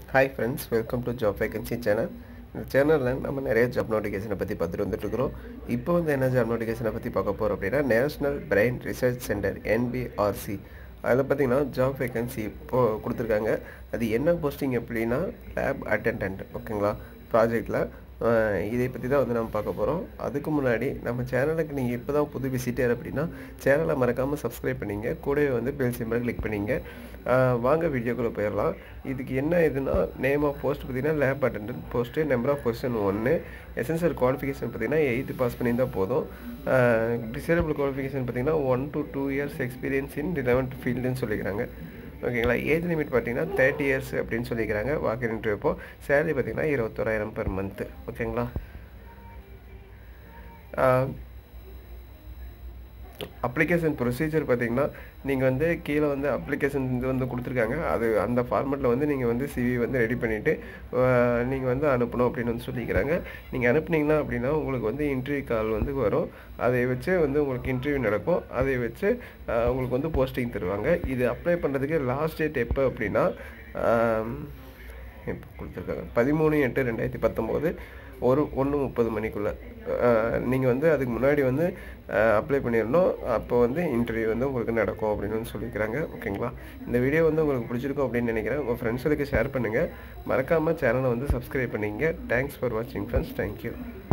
hi friends welcome to job vacancy channel இந்த சேனலில் நம்ம நிறைய ஜாப் நோட்டிஃபிகேஷனை பற்றி பார்த்துட்டு வந்துட்டுருக்குறோம் இப்போ வந்து என்ன ஜாப் நோட்டிஃபிகேஷனை பற்றி பார்க்க போகிறோம் அப்படின்னா national brain research center NBRC அதில் பார்த்தீங்கன்னா ஜாப் வேகன்சி இப்போ கொடுத்துருக்காங்க அது என்ன போஸ்டிங் அப்படின்னா லேப் அட்டெண்டன்ட் ஓகேங்களா ப்ராஜெக்டில் இதை பற்றி தான் வந்து நம்ம பார்க்க போகிறோம் அதுக்கு முன்னாடி நம்ம சேனலுக்கு நீங்கள் இப்போ தான் புது விசிட்டர் அப்படின்னா சேனலை மறக்காமல் சப்ஸ்கிரைப் பண்ணிங்க கூடவே வந்து பெல் சிம்பரை கிளிக் பண்ணிங்க ஆஹ் வாங்க வீடியோக்குள்ளே போயிடலாம் இதுக்கு என்ன இதுனா நேம் ஆஃப் போஸ்ட் பார்த்தீங்கன்னா lab attendant post number of position ஒன்று எசென்சியல் குவாலிஃபிகேஷன் பார்த்தீங்கன்னா எயித்து பாஸ் பண்ணியிருந்தால் போதும் டிசேபிள் குவாலிஃபிகேஷன் பார்த்தீங்கன்னா one to two years experience in relevant ஃபீல்டுன்னு சொல்லிக்கிறாங்க ஓகேங்களா ஏஜ் லிமிட் பார்த்தீங்கன்னா தேர்ட்டி இயர்ஸ் அப்படின்னு சொல்லிக்கிறாங்க வாக்கு இன்டர்வியூ இப்போ சேலரி பார்த்தீங்கன்னா இருபத்தோராயிரம் பெர் மந்த்து ஓகேங்களா அப்ளிகேஷன் ப்ரொசீஜர் பார்த்தீங்கன்னா நீங்கள் வந்து கீழே வந்து அப்ளிகேஷன் இது வந்து கொடுத்துருக்காங்க அது அந்த ஃபார்மெட்டில் வந்து நீங்கள் வந்து சிவி வந்து ரெடி பண்ணிவிட்டு நீங்கள் வந்து அனுப்பணும் அப்படின்னு வந்து சொல்லிக்கிறாங்க நீங்கள் அனுப்புனீங்கன்னா அப்படின்னா உங்களுக்கு வந்து இன்டர்வியூ கால் வந்து வரும் அதை வச்சு வந்து உங்களுக்கு இன்டர்வியூ நடக்கும் அதை வச்சு ஆஹ், உங்களுக்கு வந்து போஸ்டிங் தருவாங்க இது அப்ளை பண்ணுறதுக்கு லாஸ்ட் டேட் எப்போ அப்படின்னா ஆம், இப்போ கொடுத்துருக்காங்க பதிமூணு எட்டு ரெண்டாயிரத்தி பத்தொம்போது ஒரு ஒன்று முப்பது மணிக்குள்ளே நீங்கள் வந்து அதுக்கு முன்னாடி வந்து அப்ளை பண்ணிடணும் அப்போ வந்து இன்டர்வியூ வந்து உங்களுக்கு நடக்கும் அப்படின்னு வந்து சொல்லிக்கிறாங்க ஓகேங்களா இந்த வீடியோ வந்து உங்களுக்கு பிடிச்சிருக்கும் அப்படின்னு நினைக்கிறேன் உங்கள் ஃப்ரெண்ட்ஸுக்கு ஷேர் பண்ணுங்கள் மறக்காமல் சேனலை வந்து சப்ஸ்கிரைப் பண்ணிங்க தேங்க்ஸ் ஃபார் வாட்சிங் ஃப்ரெண்ட்ஸ் தேங்க்யூ